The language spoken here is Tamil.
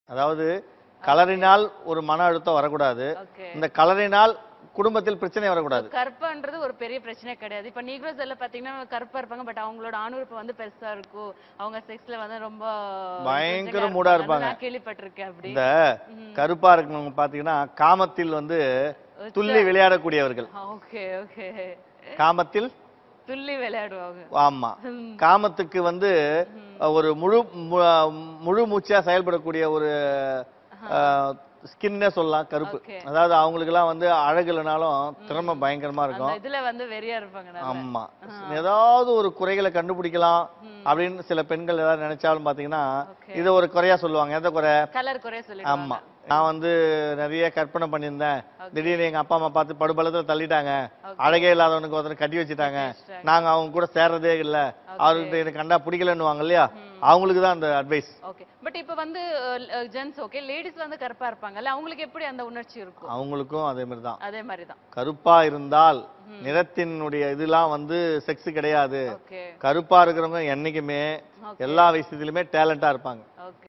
அதாவது கலரினால் ஒரு மன அழுத்தம் வரக்கூடாது ஓகே இந்த கலரினால் குடும்பத்தில் பிரச்சனை வரக்கூடாது கருப்புன்றது ஒரு பெரிய பிரச்சனை கிடையாது இப்ப நீக்ரோஸ் எல்லாம் பாத்தீங்கன்னா கருப்பா இருப்பாங்க பட் அவங்களோட ஆணுறுப்பு வந்து பெருசா இருக்கும் அவங்க செக்ஸ்ல வந்து ரொம்ப பயங்கர interesting-ஆ மூடா அது இருப்பாங்க. நான் கேள்விப்பட்டிருக்கேன் அப்படி இந்த கருப்பா இருக்கவங்க பாத்தீங்கன்னா காமத்தில் வந்து துள்ளி விளையாடக்கூடியவர்கள் ஓகே ஓகே அ துள்ளி விளையாடுவாங்க ஆமா காமத்துக்கு வந்து ஒரு முழு மு- முழு மூச்சா செயல்படக்கூடிய ஒரு ஸ்கின்னே சொல்லலாம் கருப்பு Okay. அதாவது அவங்களுக்கு எல்லாம் வந்து அழகு இல்லைனாலும் திறமை பயங்கரமா அந்த இருக்கும் இதுல வந்து வெறியா இருப்பாங்க நல்லா. ஆமா ஏதாவது ஒரு குறைகளை கண்டுபிடிக்கலாம் அப்படின்னு சில பெண்கள் ஏதாவது நினைச்சாலும் பாத்தீங்கன்னா Okay. இதை ஒரு குறையா சொல்லுவாங்க எந்த குறை கலர் குறைய சொல்லிடுவாங்க ஆமா நான் வந்து நிறைய கற்பனை பண்ணியிருந்தேன் திடீர்னு எங்க அப்பா அம்மா பார்த்து படுபலத்துல தள்ளிட்டாங்க அழகே இல்லாதவனுக்கு ஒருத்தர் கட்டி வச்சுட்டாங்க வச்சுட்டாங்க. நாங்க அவங்க கூட சேர்றதே இல்ல அவர்கிட்ட எனக்கு கண்டா பிடிக்கலன்னுவாங்க இல்லையா அவங்களுக்கு தான் அந்த அட்வைஸ் ஓகே பட் இப்ப வந்து ஜென்ஸ் ஓகே லேடிஸ் வந்து கருப்பா இருப்பாங்கல்ல அவங்களுக்கு எப்படி அந்த உணர்ச்சி இருக்கும் அவங்களுக்கும் அதே மாதிரி தான் அதே மாதிரி தான் கருப்பா இருந்தால் நிறத்தினுடைய இதெல்லாம் வந்து செக்ஸ் கிடையாது ஓகே கருப்பா இருக்கிறவங்க என்னைக்குமே எல்லா விஷயத்திலுமே டேலண்டா இருப்பாங்க ஓகே